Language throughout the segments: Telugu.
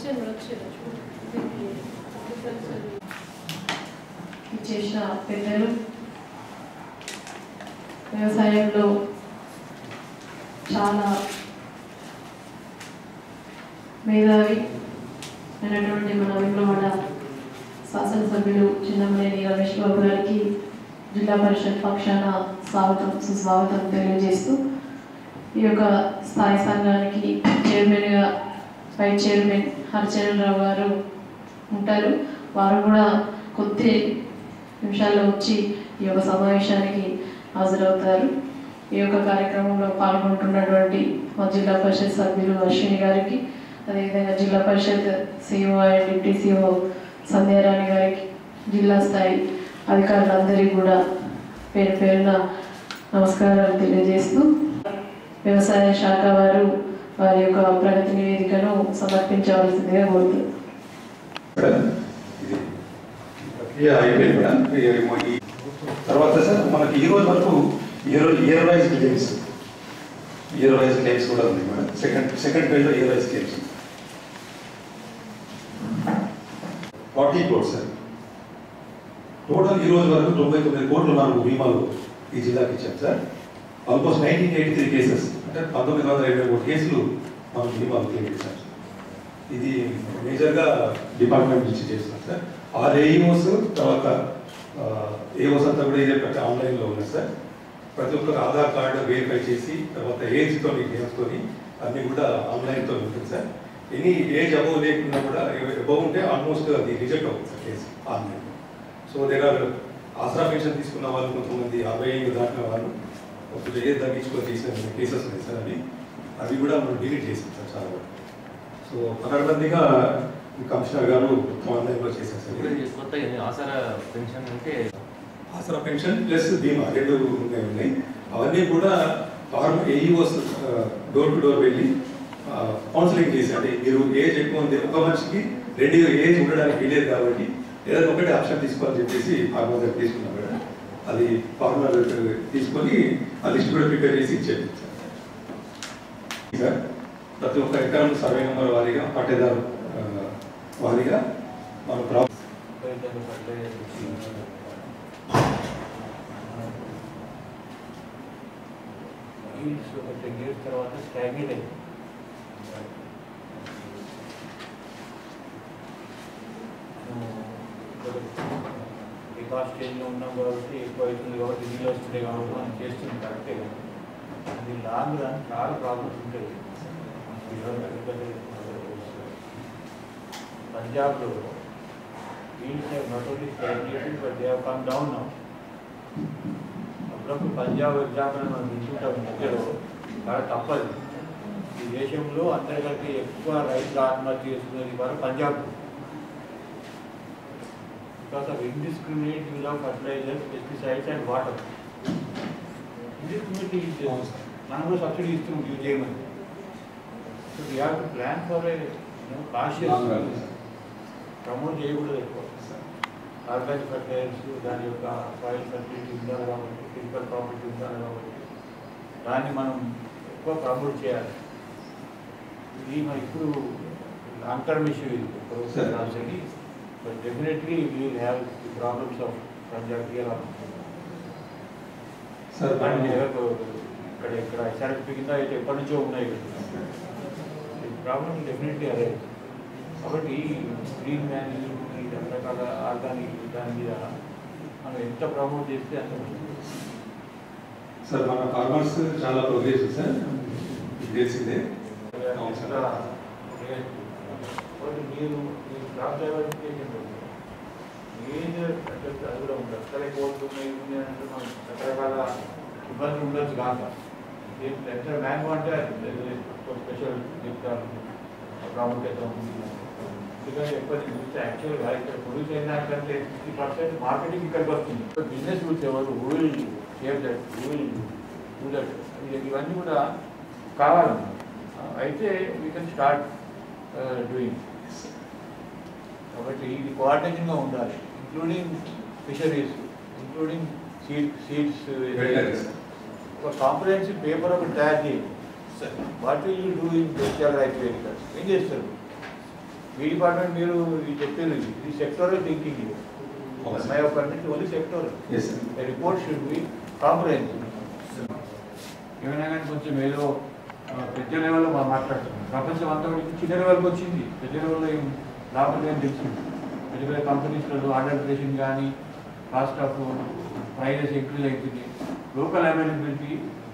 వచ్చాను వచ్చాను చూడండి చేసిన పెద్దలు వ్యవసాయంలో చాలా మేధావి అయినటువంటి మన విప్లవడ శాసనసభ్యులు చిన్నమనేని రమేష్ బాబు గారికి జిల్లా పరిషత్ పక్షాన స్వాగతం సుస్వాగతం తెలియజేస్తూ ఈ యొక్క స్థాయి సంఘానికి చైర్మన్గా వైస్ చైర్మన్ హరిచరణ్ రావు గారు ఉంటారు వారు కూడా కొద్ది నిమిషాల్లో వచ్చి ఈ యొక్క సమావేశానికి హాజరవుతారు ఈ యొక్క కార్యక్రమంలో పాల్గొంటున్నటువంటి మా జిల్లా పరిషత్ సభ్యులు అశ్విని గారికి అదేవిధంగా Zilla Parishad CEO and deputy CEO Sandhyarani గారికి జిల్లా స్థాయి అధికారులందరికీ కూడా పేరు పేరున నమస్కారాలు తెలియజేస్తూ వ్యవసాయ శాఖ వారు వారి యొక్క ప్రగతి నివేదికను సమర్పించవలసిందిగా కోరుతున్నారు మేడం, ఇది ప్రక్రియ అయిపోయింది మేడం ఈ- ఈ తర్వాత సార్ మనకి ఈ రోజు వరకు year year wise claims year wise claims కూడా ఉంది మేడం సెకండ్ సెకండ్ పేజ్లో year wise claims forty crores sir total ఈ రోజు వరకు తొంభై తొమ్మిది కోట్లు మనకు బీమాలు ఈ జిల్లాకి ఇచ్చాం sir almost nineteen eighty three cases అంటే పంతొమ్మిది వందల ఇరవై మూడు కేసులు మనం బీమాలు క్లెయిమ్ చేశాం సార్ ఇది మేజర్గా డిపార్ట్మెంట్ నుంచి చేస్తున్నాం సార్ ఆర్ ఏఈఓస్ తర్వాత ఏఓస్ అంతా కూడా ఇదే ప్రతి ఆన్లైన్లో ఉన్నాయి సార్ ప్రతి ఒక్కరు ఆధార్ కార్డు వెరిఫై చేసి తర్వాత ఏజ్తో గేమ్స్తో అన్నీ కూడా ఆన్లైన్తో ఉంటుంది సార్ ఎనీ ఏజ్ అబౌవ్ లేకుండా కూడా అబౌవ్ ఉంటే ఆల్మోస్ట్ అది రిజెక్ట్ అవుతుంది సార్ కేసు ఆన్లైన్ సో దగ్గర ఆసరా పెన్షన్ తీసుకున్న వాళ్ళు కొంతమంది అరవై ఐదు దాటిన వాళ్ళు కొంచెం ఏజ్ తగ్గించుకొని చేసిన కేసెస్ ఉన్నాయి సార్ అవి అవి కూడా మనం డిలీట్ చేసాం సార్ చాలా వరకు సో పకడ్బందీగా కమిషనర్ గారు ఆన్లైన్లో చేశారు సార్ ఇప్పుడు ఇది. ఈ కొత్తగా ఆసరా పెన్షన్ అంటే ఆసరా పెన్షన్ ప్లస్ బీమా రెండు ఉన్నాయి ఉన్నాయి అవన్నీ కూడా farm AEOs door to door వెళ్ళి కౌన్సిలింగ్ చేసి అంటే మీరు ఏజ్ ఎక్కువ ఉంది ఒక మనిషికి రెండు ఏజ్ ఉండడానికి వీలేదు కాబట్టి ఏదైనా ఒకటి ఆప్షన్ తీసుకోవాలని చెప్పేసి ఫార్మర్ దగ్గర తీసుకున్నాం మేడం అది ఫార్మర్ దగ్గర తీసుకొని ఆ లిస్ట్ కూడా ప్రిపేర్ చేసి ఇచ్చేది సార్ ప్రతి ఒక్క ఎకరం సర్వే నెంబర్ వారీగా పట్టేదారు ఆ, వారీగా మన ప్రాబ్లం ఈల్డ్స్ ఒక టెన్ ఇయర్స్ తర్వాత స్టాగ్నేట్ అయింది వికాస్ స్టేజ్లో ఉన్నాం కాబట్టి ఎక్కువ అవుతుంది కాబట్టి నీళ్ళు వస్తున్నాయి కాబట్టి మనం చేస్తుంది కరెక్టే కానీ అది లాంగ్ రన్ చాలా ప్రాబ్లమ్స్ ఉంటాయి పంజాబ్లో yields have not only stagnated but they have come down now అప్పుడప్పుడు పంజాబ్ ఎగ్జాంపుల్ మనం వింటుంటాం మధ్యలో చాలా తప్పదు ఈ దేశంలో అందరికంటే ఎక్కువ రైతులు ఆత్మహత్య చేసుకునేది వారు Punjab because of indiscriminate use of fertilizers pesticides and water indiscriminate use మనం కూడా సబ్సిడీ ఇస్తున్నాం యూజ్ చేయమని so we have to plan for a cautious promote చేయకూడదు ఎక్కువ ఆర్గానిక్ ఫర్టిలైజర్స్ దాని యొక్క సాయిల్ ఫర్టిలిటీ ఉండాలి కాబట్టి ఫిజికల్ ప్రాపర్టీ ఉండాలి కాబట్టి దాన్ని మనం ఎక్కువ ప్రమోట్ చేయాలి ఇది మన ఇప్పుడు లాంగ్ టర్మ్ ఇష్యూ ఇది Sir. రాజని but definitely we will have the problems of Punjab here sir and మనం- ఇక్కడ ఇక్కడ ఎస్ఆర్ఎస్పీ కింద అయితే ఎప్పటి నుంచో ఉన్నాయి ప్రాబ్లమ్ డెఫినెట్లీ అదే కాబట్టి గ్రీన్ మేనేజ్మెంట్ ఈ రకరకాల ఆర్గానిక్ దాని మీద మనం ఎంత ప్రమోట్ చేస్తే అంత మంచిది. సార్ మన ఫార్మర్స్ చాలా ప్రోగ్రెస్ సార్ మీకు తెలిసిందే అవును సార్. Extra rate. కాబట్టి మీరు మీ క్రాప్ డైవర్సిఫికేషన్ ఏది అంటే అది కూడా ఉండదు సరే కోర్టు ఉన్నాయి ఇవి ఉన్నాయి అంటే మనం రకరకాల ఇబ్బందులు ఉండొచ్చు కాక ఎంత మ్యాంగో అంటే స్పెషల్ చెప్తారు ప్రాముఖ్యత ఉంది ఎందుకంటే ఎక్కువ చూస్తే యాక్చువల్గా ఇక్కడ ప్రొడ్యూస్ అయిన దానికంటే ఫిఫ్టీ పర్సెంట్ మార్కెటింగ్ ఇక్కడికి వస్తుంది బిజినెస్ రూల్స్ ఎవరు will save that will do that ఇవన్నీ కూడా కావాలి అయితే వీ కెన్ స్టార్ట్ డూయింగ్ కాబట్టి ఇది కోఆర్డినేషన్గా ఉండాలి including fisheries including seed seeds Veterinary, sir. ఒక కాంప్రహెన్సివ్ పేపర్ ఒకటి తయారు చేయండి what will you do in special రైతు వెహికల్స్ ఏం చేస్తారు మీ డిపార్ట్మెంట్ మీరు ఇది చెప్పేది ఇది. ఇది సెక్టోరల్ థింకింగ్ ఇది అవును sir. My opinion only sectoral yes sir report should be comprehensive ఏమైనా కానీ కొంచెం ఏదో ఆ, పెద్ద లెవెల్లో మనం మాట్లాడుతున్నాం ప్రపంచం అంతా కూడా చిన్న లెవెల్కి వచ్చింది పెద్ద లెవెల్లో ఏం లాభం లేని తెలిసింది పెద్ద పెద్ద కంపెనీస్లలో అడల్ట్రేషన్ కానీ కాస్ట్ ఆఫ్ ప్రైజెస్ ఇంక్రీజ్ అవుతుంది local availability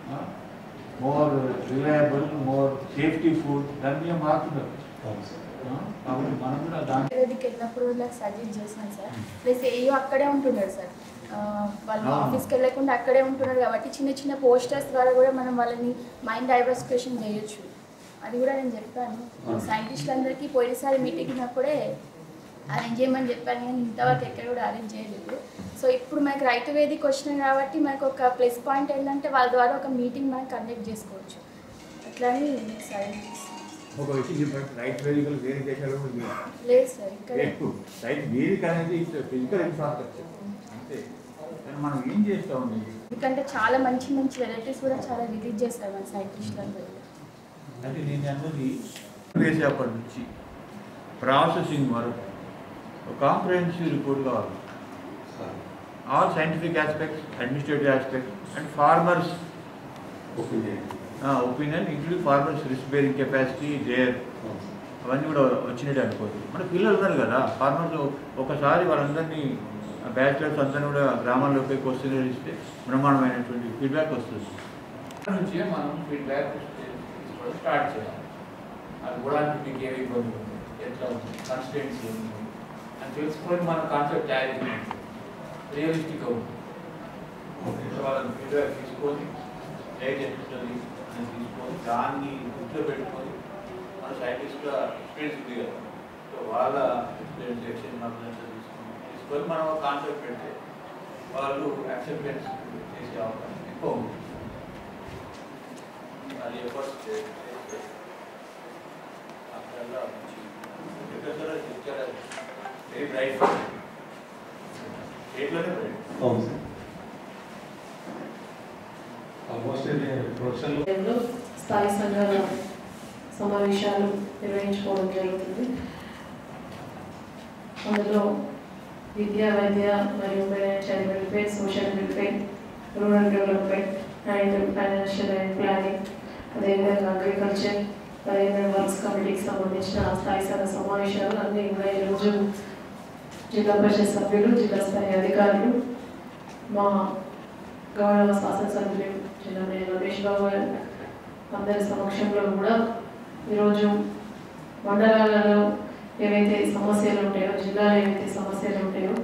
more reliable more safety food దాని మీద మారుతున్నారు అవును సార్ ఆ, కాబట్టి మనం కూడా దాని ఆయుర్వేదిక్ వెళ్ళినప్పుడు నాకు సజెస్ట్ చేసినాను సార్ ప్లస్ ఏయో అక్కడే ఉంటున్నాడు సార్ ఆ, వాళ్ళు ఆ. ఆఫీస్కి వెళ్ళకుండా అక్కడే ఉంటున్నారు కాబట్టి చిన్న చిన్న పోస్టర్స్ ద్వారా కూడా మనం వాళ్ళని మైండ్ డైవర్సిఫికేషన్ చేయొచ్చు అది కూడా నేను చెప్పాను ఆ. సైంటిస్టులందరికీ పోయినసారి మీటింగ్ ఉన్నప్పుడే అరేంజ్ చేయమని చెప్పాను కానీ ఇంతవరకు ఎక్కడ కూడా అరేంజ్ చేయలేదు సో ఇప్పుడు మనకి రైతు వేదిక వచ్చినాయి కాబట్టి మనకు ఒక ప్లస్ పాయింట్ ఏంటంటే వాళ్ళ ద్వారా ఒక మీటింగ్ మనం కండక్ట్ చేసుకోవచ్చు అట్లని మీకు సజెస్ట్ చేస్తాను ఒక విషయం చెప్పండి రైతు వేదికలు వేరే దేశాల్లో కూడా లేవు. లేదు సార్ ఇక్కడ లేదు రైతు వేదిక అనేది ఫిజికల్ ఇన్ఫ్రాస్ట్రక్చర్ అంతే కానీ మనం ఏం చేస్తా ఉంది ఎందుకంటే చాలా మంచి మంచి వెరైటీస్ కూడా చాలా రిలీజ్ చేస్తారు మన సైంటిస్టులు అందరూ అంటే నేను అన్నది వేసేప్పటి నుంచి ప్రాసెసింగ్ వరకు ఒక కాంప్రహెన్సివ్ రిపోర్ట్ కావాలి sir all scientific aspects administrative aspects and farmers opinion opinion including farmers risk bearing capacity there అవును సార్ అవన్నీ కూడా వచ్చినట్టు అనుకోవచ్చు మన పిల్లలు ఉన్నారు కదా ఫార్మర్స్ ఒకసారి వాళ్ళందరినీ బ్యాచిలర్స్ అందరినీ కూడా గ్రామాల్లోకి క్వశ్చన్ ఇస్తే బ్రహ్మాండమైనటువంటి ఫీడ్బ్యాక్ వస్తుంది అక్కడ నుంచే మనం ఫీడ్బ్యాక్ తీసుకోవడం స్టార్ట్ చేయాలి అది కూడా మీకు ఏమి ఇబ్బంది ఉంది ఎట్లా ఉంది కన్స్టెంట్స్ ఉంది అని తెలుసుకొని మన కాన్సెప్ట్ తయారు రియలిస్టిక్గా ఉంది ఓకే వాళ్ళని ఫీడ్బ్యాక్ తీసుకొని డైట్ ఎట్లుంటుంది అని తీసుకొని దాన్ని దృష్టిలో పెట్టుకొని మన సైంటిస్ట్గా ఎక్స్పీరియన్స్ ఉంది కదా సో వాళ్ళ ఎక్స్పీరియన్స్ ఎక్స్చేంజ్ నాలెడ్జ్ తీసుకొని తీసుకొని మనం ఒక కాన్సెప్ట్ పెడితే వాళ్ళు యాక్సెప్టెన్స్ చేసే అవకాశం ఎక్కువ ఉంది అది ఎఫర్ట్స్ చేస్తే అక్కడ మంచి వెరీ బ్రైట్ స్టేట్లోనే బ్రైట్ అవును సార్ ఆల్మోస్ట్ ఇది ప్రొఫెషనల్ ఆధ్వర్యంలో స్థాయి సంఘాల సమావేశాలు నిర్వహించుకోవడం జరుగుతుంది అందులో విద్యా వైద్య మరియు child welfare social welfare rural development and financial and planning అదేవిధంగా అగ్రికల్చర్ అదేవిధంగా వర్క్స్ కమిటీకి సంబంధించిన స్థాయి సంఘ సమావేశాలు అన్నీ కూడా ఈరోజు జిల్లా పరిషత్ సభ్యులు జిల్లా స్థాయి అధికారులు మా గౌరవ శాసనసభ్యులు చిన్నమయ్య రమేష్ బాబు గారు అందరి సమక్షంలో కూడా ఈరోజు మండలాలలో ఏవైతే సమస్యలు ఉంటాయో జిల్లాలో ఏవైతే సమస్యలు ఉంటాయో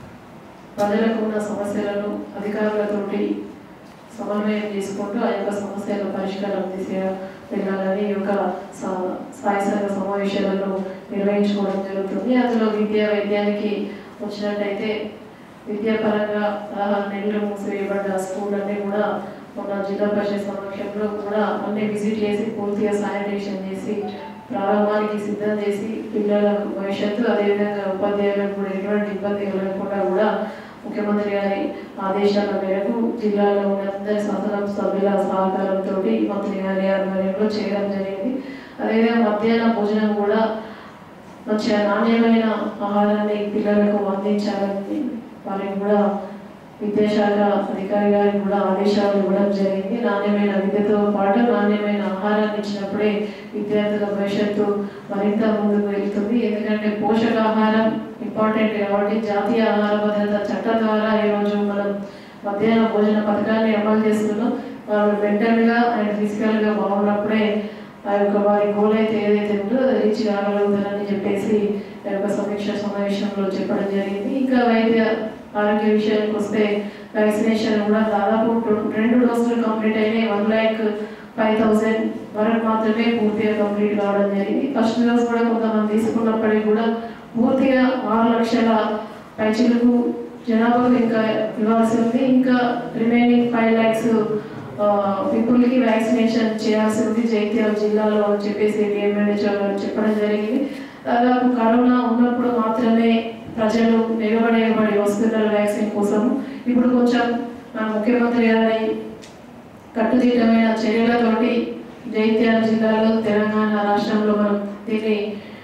ప్రజలకు ఉన్న సమస్యలను అధికారులతోటి సమన్వయం చేసుకుంటూ ఆ యొక్క సమస్యల పరిష్కారం దిశగా వెళ్ళాలని ఈ యొక్క స- స్థాయి సంఘ సమావేశాలను నిర్వహించుకోవడం జరుగుతుంది అందులో విద్యా వైద్యానికి వచ్చినట్టయితే విద్యాపరంగా పదహారు నెలలు మూసివేయబడ్డ స్కూల్ అన్నీ కూడా మొన్న జిల్లా పరిషత్ సమక్షంలో కూడా అన్ని విజిట్ చేసి పూర్తిగా శానిటేషన్ చేసి ప్రారంభానికి సిద్ధం చేసి పిల్లల భవిష్యత్తు అదేవిధంగా ఉపాధ్యాయులకు కూడా ఎటువంటి ఇబ్బంది కలగకుండా కూడా ముఖ్యమంత్రి గారి ఆదేశాల మేరకు జిల్లాలో ఉన్న అందరి శాసన సభ్యుల సహకారంతో మంత్రి గారి ఆధ్వర్యంలో చేయడం జరిగింది అదేవిధంగా మధ్యాహ్న భోజనం కూడా మంచిగా నాణ్యమైన ఆహారాన్ని పిల్లలకు అందించాలని వారికి కూడా విద్యాశాఖ అధికారి గారికి కూడా ఆదేశాలు ఇవ్వడం జరిగింది నాణ్యమైన విద్యతో పాటు నాణ్యమైన ఆహారాన్ని ఇచ్చినప్పుడే విద్యార్థుల భవిష్యత్తు మరింత ముందుకు వెళ్తుంది ఎందుకంటే పోషకాహారం ఇంపార్టెంట్ కాబట్టి జాతీయ ఆహార భద్రత చట్టం ద్వారా ఈరోజు మనం మధ్యాహ్న భోజన పథకాన్ని అమలు చేస్తున్నాం వాళ్ళు మెంటల్గా అండ్ ఫిజికల్గా బాగున్నప్పుడే ఆ యొక్క వారి గోల్ అయితే ఏదైతే ఉందో అది రీచ్ కాగలుగుతారని చెప్పేసి ఆ యొక్క సమీక్ష సమావేశంలో చెప్పడం జరిగింది ఇంకా వైద్య ఆరోగ్య విషయానికి వస్తే వ్యాక్సినేషన్ కూడా దాదాపు టు- రెండు డోసులు కంప్లీట్ అయినాయి వన్ ల్యాక్ ఫైవ్ థౌసండ్ వరకు మాత్రమే పూర్తిగా కంప్లీట్ కావడం జరిగింది ఫస్ట్ డోస్ కూడా కొంతమంది తీసుకున్నప్పటికీ కూడా పూర్తిగా ఆరు లక్షల పైచిలకు జనాభాకు ఇంకా ఇవ్వాల్సి ఉంది ఇంకా రిమైనింగ్ ఫైవ్ ల్యాక్స్ పీపుల్కి వ్యాక్సినేషన్ చేయాల్సి ఉంది జైత్యాల జిల్లాలో అని చెప్పేసి డిఎంఎన్హెచ్ఓ గారు చెప్పడం జరిగింది దాదాపు కరోనా ఉన్నప్పుడు మాత్రమే ప్రజలు ఎగబడి ఎగబడి వస్తున్నారు వ్యాక్సిన్ కోసం ఇప్పుడు కొంచెం మన ముఖ్యమంత్రి గారి కట్టుదిట్టమైన చర్యలతోటి జైత్యాల జిల్లాలో తెలంగాణ రాష్ట్రంలో మనం దీన్ని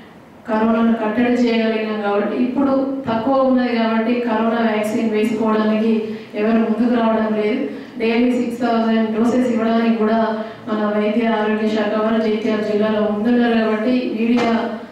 కరోనాను కట్టడి చేయగలిగినాం కాబట్టి ఇప్పుడు తక్కువ ఉన్నది కాబట్టి కరోనా వ్యాక్సిన్ వేసుకోవడానికి ఎవరు ముందుకు రావడం లేదు డైలీ సిక్స్ థౌసండ్ డోసెస్ ఇవ్వడానికి కూడా మన వైద్య ఆరోగ్య శాఖ వారు జైత్యాల జిల్లాలో ముందున్నారు కాబట్టి మీడియా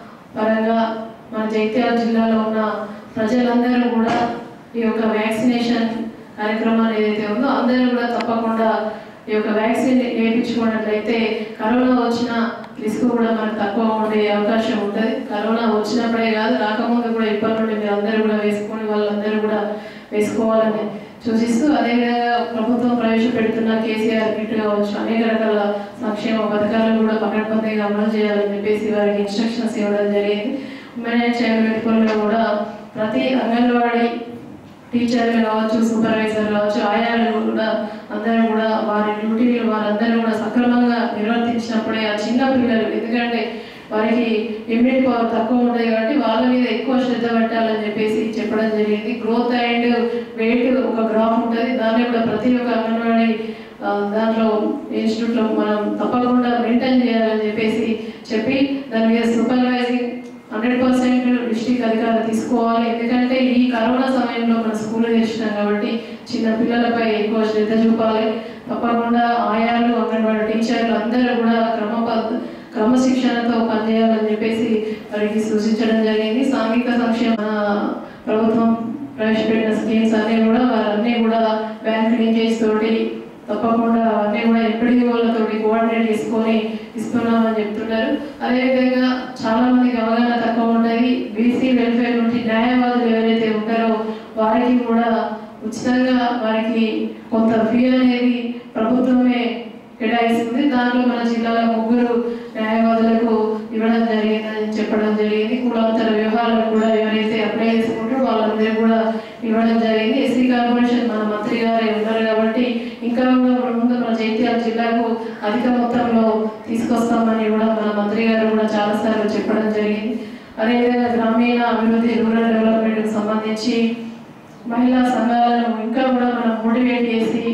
పరంగా మన జైత్యాల జిల్లాలో ఉన్న ప్రజలందరూ కూడా ఈ యొక్క వ్యాక్సినేషన్ కార్యక్రమాన్ని ఏదైతే ఉందో అందరూ కూడా తప్పకుండా ఈ యొక్క వ్యాక్సిన్ వేయించుకున్నట్లయితే కరోనా వచ్చిన రిస్క్ కూడా మనకు తక్కువ ఉండే అవకాశం ఉంటుంది కరోనా వచ్చినప్పుడే కాదు రాకముందు కూడా ఇప్పటి నుండి మీరు అందరూ కూడా వేసుకొని వాళ్ళందరూ కూడా వేసుకోవాలని సూచిస్తూ అదేవిధంగా ప్రభుత్వం ప్రవేశపెడుతున్న కేసీఆర్ కిట్ కావచ్చు అనేక రకాల సంక్షేమ పథకాలను కూడా పకడ్బందీగా అమలు చేయాలని చెప్పేసి వారికి ఇన్స్ట్రక్షన్స్ ఇవ్వడం జరిగింది ఉమెన్ అండ్ చైల్డ్ వెల్ఫేర్లో కూడా ప్రతి అంగన్వాడీ టీచర్లు కావచ్చు సూపర్వైజర్ కావచ్చు ఆయాలు కూడా అందరూ కూడా వారి డ్యూటీలు వారందరూ కూడా సక్రమంగా నిర్వర్తించినప్పుడే ఆ చిన్న పిల్లలు ఎందుకంటే వారికి ఇమ్యూనిటీ పవర్ తక్కువ ఉంటుంది కాబట్టి వాళ్ళ మీద ఎక్కువ శ్రద్ధ పెట్టాలని చెప్పేసి చెప్పడం జరిగింది గ్రోత్ అండ్ వెయిట్ ఒక గ్రాఫ్ ఉంటుంది దాన్ని కూడా ప్రతి ఒక్క అంగన్వాడీ ఆ, దాంట్లో ఇన్స్టిట్యూట్లో మనం తప్పకుండా మెయింటైన్ చేయాలని చెప్పేసి చెప్పి దాని మీద సూపర్వైజింగ్ హండ్రెడ్ పర్సెంట్ డిస్ట్రిక్ట్ అధికారులు తీసుకోవాలి ఎందుకంటే ఈ కరోనా సమయంలో మన స్కూల్ తెచ్చినాం కాబట్టి చిన్న పిల్లలపై ఎక్కువ శ్రద్ధ చూపాలి తప్పకుండా ఆయాలు అంగన్వాడీ టీచర్లు అందరూ కూడా క్రమ పద్ధ- క్రమశిక్షణతో పనిచేయాలని చెప్పేసి వారికి సూచించడం జరిగింది సాంఘిక సంక్షేమ ఆ, ప్రభుత్వం ప్రవేశపెట్టిన స్కీమ్స్ అన్నీ కూడా వారన్నీ కూడా బ్యాంక్ లింకేజ్ తోటి తప్పకుండా అన్నీ కూడా ఎంపీడీఓలతో కోఆర్డినేట్ చేసుకొని ఇస్తున్నామని చెప్తున్నారు అదేవిధంగా చాలా మందికి అవగాహన తక్కువ ఉంటుంది బీసీ వెల్ఫేర్ నుండి న్యాయవాదులు ఎవరైతే ఉంటారో వారికి కూడా ఉచితంగా వారికి కొంత ఫీ అనేది ప్రభుత్వమే కేటాయిస్తుంది దాంట్లో మన జిల్లాలో ముగ్గురు న్యాయవాదులకు ఇవ్వడం జరిగిందని చెప్పడం జరిగింది కులాంతర వ్యవహారాలు కూడా ఎవరైతే అప్లై చేసుకుంటారో వాళ్ళందరూ కూడా ఇవ్వడం జరిగింది ఎస్సీ కార్పొరేషన్ మన మంత్రి గారే ఉన్నారు కాబట్టి ఇంకా కూడా ముందు మన జైత్యాల జిల్లాకు అధిక మొత్తంలో తీసుకొస్తామని కూడా మన మంత్రి గారు కూడా చాలాసార్లు చెప్పడం జరిగింది అదేవిధంగా గ్రామీణ అభివృద్ధి రూరల్ డెవలప్మెంట్కి సంబంధించి మహిళా సంఘాలను ఇంకా కూడా మనం మోటివేట్ చేసి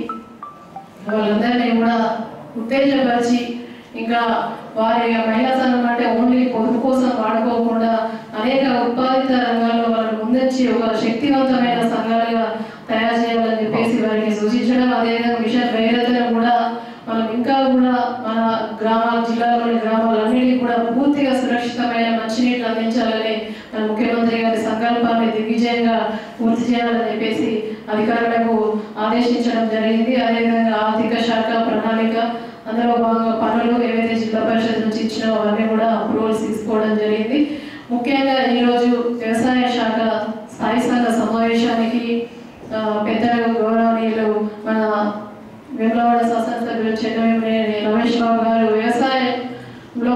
వాళ్ళందరినీ కూడా ఉత్తేజపరిచి ఇంకా వారి మహిళా సంఘం అంటే ఓన్లీ పొదుపు కోసం వాడుకోకుండా అనేక ఉత్పాదిత రంగాల్లో వాళ్ళు ముందుంచి ఒక శక్తివంతమైన సంఘాలుగా తయారు చేయాలని చెప్పేసి వారికి సూచించడం అదేవిధంగా మిషన్ భగీరథను కూడా మనం ఇంకా కూడా మన గ్రామాల జిల్లాలోని గ్రామాలన్నిటికీ కూడా పూర్తిగా సురక్షితమైన మంచినీళ్ళు అందించాలని మన ముఖ్యమంత్రి గారి సంకల్పాన్ని దిగ్విజయంగా పూర్తి చేయాలని చెప్పేసి అధికారులకు ఆదేశించడం జరిగింది అదేవిధంగా ఆర్థిక శాఖ ప్రణాళిక అందులో భాగంగా పనులు ఏవైతే జిల్లా పరిషత్ నుంచి ఇచ్చినో అవన్నీ కూడా అప్రూవల్స్ తీసుకోవడం జరిగింది ముఖ్యంగా ఈరోజు వ్యవసాయ శాఖ స్థాయి సంఘ సమావేశానికి ఆ, పెద్దలు గౌరవనీయులు మన వేములవాడ శాసనసభ్యులు చెన్నవేమినేని రమేష్ బాబు గారు వ్యవసాయంలో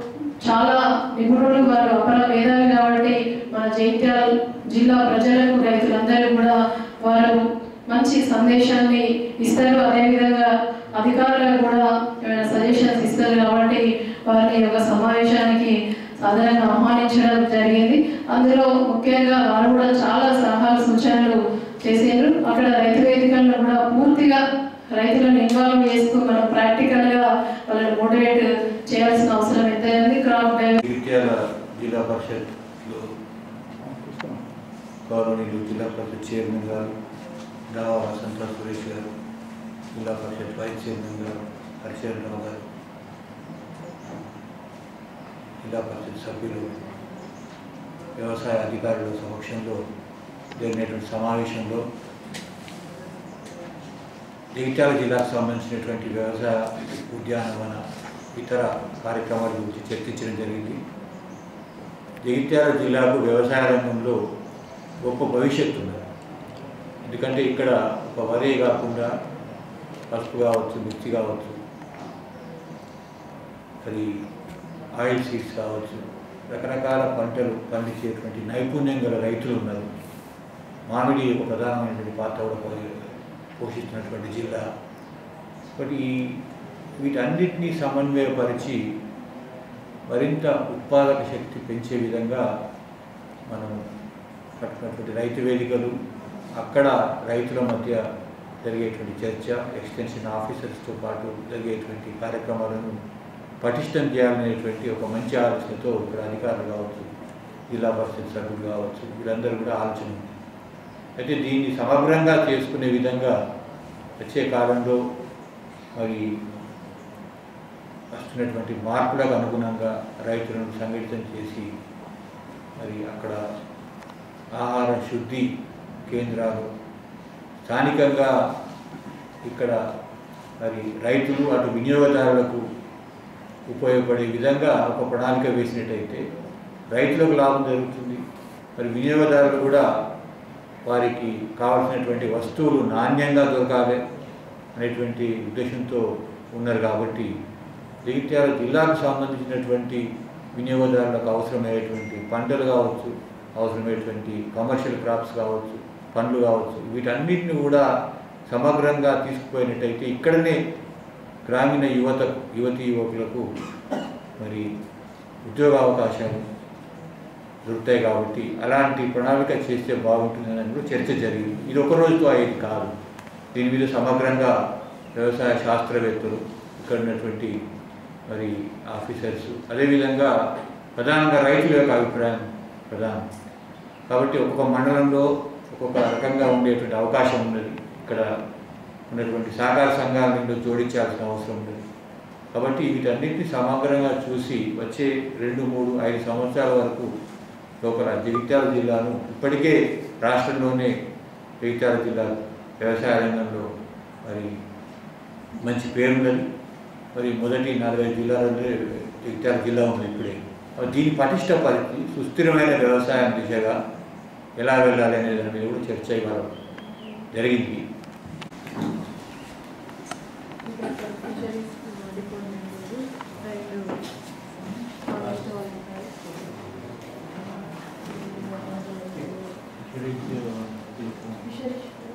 చాలా నిపుణులు వారు అపర మేధావి కాబట్టి మన జైత్యాల జిల్లా ప్రజలకు రైతులందరూ కూడా వారు మంచి సందేశాన్ని ఇస్తారు అదేవిధంగా అధికారులకు కూడా ఏమైనా సజెషన్స్ ఇస్తారు కాబట్టి వారిని ఒక సమావేశానికి సాధారణంగా ఆహ్వానించడం జరిగింది అందులో ముఖ్యంగా వారు కూడా చాలా సలహాలు సూచనలు చేసారు అక్కడ రైతు వేదికలను కూడా పూర్తిగా రైతులను ఇన్వాల్వ్ చేస్తూ మనం ప్రాక్టికల్గా వాళ్ళని మోటివేట్ చేయాల్సిన అవసరం ఎంతైనా ఉంది క్రాప్ డెవలప్ జగిత్యాల జిల్లా పరిషత్లో గౌరవనీయులు జిల్లా పరిషత్ చైర్మన్ గారు రావా వసంత సురేష్ గారు జిల్లా పరిషత్ వైస్ చైర్మన్ గారు హరిశరణ్ రావు గారు జిల్లా పరిషత్ సభ్యులు వ్యవసాయ అధికారుల సమక్షంలో జరిగినటువంటి సమావేశంలో జగిత్యాల జిల్లాకు సంబంధించినటువంటి వ్యవసాయ ఉద్యానవన ఇతర కార్యక్రమాల గురించి చర్చించడం జరిగింది జగిత్యాల జిల్లాకు వ్యవసాయ రంగంలో గొప్ప భవిష్యత్తు ఉంది ఎందుకంటే ఇక్కడ ఒక వరే కాకుండా పసుపు కావచ్చు మిర్చి కావచ్చు అది ఆయిల్ సీడ్స్ కావచ్చు రకరకాల పంటలు పండించేటువంటి నైపుణ్యం గల రైతులు ఉన్నారు మామిడి ఒక ప్రధానమైనటువంటి పాత్ర కూడా పో- పోషిస్తున్నటువంటి జిల్లా బట్ ఈ వీటన్నిటినీ సమన్వయపరిచి మరింత ఉత్పాదక శక్తి పెంచే విధంగా మనం కట్టినటువంటి రైతు వేదికలు అక్కడ రైతుల మధ్య జరిగేటువంటి చర్చ ఎక్స్టెన్షన్ ఆఫీసర్స్తో పాటు జరిగేటువంటి కార్యక్రమాలను పటిష్టం చేయాలనేటువంటి ఒక మంచి ఆలోచనతో ఇక్కడ అధికారులు కావచ్చు జిల్లా పరిషత్ సభ్యులు కావచ్చు వీళ్ళందరూ కూడా ఆలోచన ఉంది అయితే దీన్ని సమగ్రంగా చేసుకునే విధంగా వచ్చే కాలంలో మరి వస్తున్నటువంటి మార్పులకు అనుగుణంగా రైతులను సంఘటితం చేసి మరి అక్కడ ఆహార శుద్ధి కేంద్రాలు స్థానికంగా ఇక్కడ మరి రైతులు అటు వినియోగదారులకు ఉపయోగపడే విధంగా ఒక ప్రణాళిక వేసినట్టయితే రైతులకు లాభం జరుగుతుంది మరి వినియోగదారులు కూడా వారికి కావాల్సినటువంటి వస్తువులు నాణ్యంగా దొరకాలి అనేటువంటి ఉద్దేశంతో ఉన్నారు కాబట్టి జగిత్యాల జిల్లాకు సంబంధించినటువంటి వినియోగదారులకు అవసరమయ్యేటువంటి పంటలు కావచ్చు అవసరమయ్యేటువంటి కమర్షియల్ క్రాప్స్ కావచ్చు పండ్లు కావచ్చు వీటన్నిటిని కూడా సమగ్రంగా తీసుకుపోయినట్టయితే ఇక్కడనే గ్రామీణ యువత యువతి యువకులకు మరి ఉద్యోగ అవకాశాలు దొరుకుతాయి కాబట్టి అలాంటి ప్రణాళిక చేస్తే బాగుంటుందని కూడా చర్చ జరిగింది ఇది ఒక రోజుతో అయ్యేది కాదు దీని మీద సమగ్రంగా వ్యవసాయ శాస్త్రవేత్తలు ఇక్కడ ఉన్నటువంటి మరి ఆఫీసర్స్ అదేవిధంగా ప్రధానంగా రైతుల యొక్క అభిప్రాయం ప్రధానం కాబట్టి ఒక్కొక్క మండలంలో ఒక్కొక్క రకంగా ఉండేటువంటి అవకాశం ఉన్నది ఇక్కడ ఉన్నటువంటి సహకార సంఘాల నుండి జోడించాల్సిన అవసరం ఉంది కాబట్టి వీటన్నిటిని సమగ్రంగా చూసి వచ్చే రెండు మూడు ఐదు సంవత్సరాల వరకు లోపల జగిత్యాల జిల్లాను ఇప్పటికే రాష్ట్రంలోనే జగిత్యాల జిల్లా వ్యవసాయ రంగంలో మరి మంచి పేరున్నది మరి మొదటి నలభై జిల్లాలలో జగిత్యాల జిల్లా ఉంది ఇప్పుడే మరి దీన్ని పటిష్టపరిచి సుస్థిరమైన వ్యవసాయం దిశగా ఎలా వెళ్ళాలి అనే దాని మీద కూడా చర్చ ఇవాళ జరిగింది ఫిషరీస్